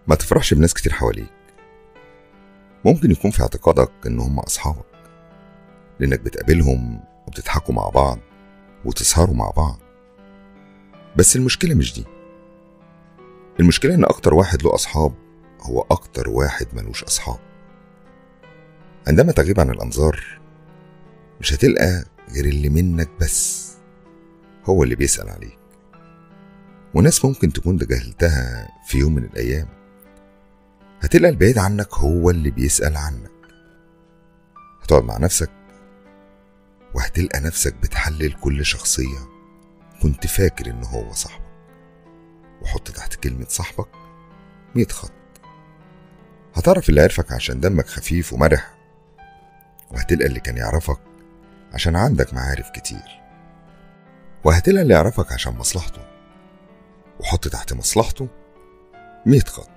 ما تفرحش بناس كتير حواليك ممكن يكون في اعتقادك ان هم اصحابك لانك بتقابلهم وبتضحكوا مع بعض وتسهروا مع بعض بس المشكله مش دي المشكله ان اكتر واحد له اصحاب هو اكتر واحد ملوش اصحاب عندما تغيب عن الانظار مش هتلقى غير اللي منك بس هو اللي بيسال عليك وناس ممكن تكون تجاهلتها في يوم من الايام هتلقى البعيد عنك هو اللي بيسأل عنك هتقعد مع نفسك وهتلقى نفسك بتحلل كل شخصية كنت فاكر إن هو صاحبك وحط تحت كلمة صاحبك مية خط هتعرف اللي عرفك عشان دمك خفيف ومرح وهتلقى اللي كان يعرفك عشان عندك معارف كتير وهتلقى اللي يعرفك عشان مصلحته وحط تحت مصلحته مية خط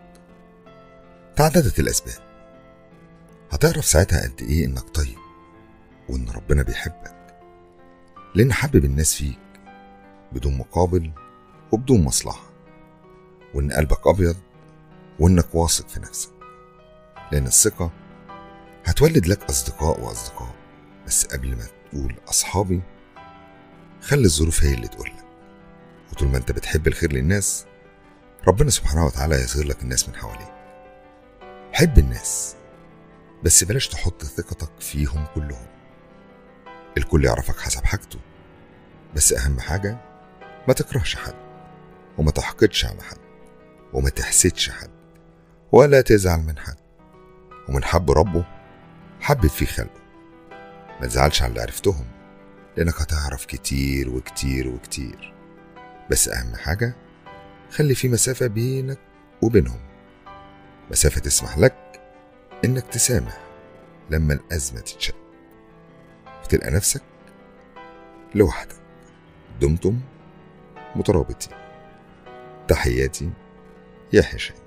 تعددت الأسباب هتعرف ساعتها قد إيه إنك طيب وإن ربنا بيحبك لأن حبب الناس فيك بدون مقابل وبدون مصلحة وإن قلبك أبيض وإنك واثق في نفسك لأن الثقة هتولد لك أصدقاء وأصدقاء بس قبل ما تقول أصحابي خلي الظروف هي اللي تقولك وطول ما أنت بتحب الخير للناس ربنا سبحانه وتعالى يظهر لك الناس من حواليك حب الناس بس بلاش تحط ثقتك فيهم كلهم الكل يعرفك حسب حاجته بس أهم حاجة ما تكرهش حد وما تحقدش على حد وما تحسدش حد ولا تزعل من حد ومن حب ربه حبب فيه خلقه ما تزعلش على اللي عرفتهم لأنك هتعرف كتير وكتير وكتير بس أهم حاجة خلي في مسافة بينك وبينهم مسافة تسمح لك إنك تسامح لما الأزمة تتشد وتلقى نفسك لوحدك دمتم مترابطين تحياتي يا حشام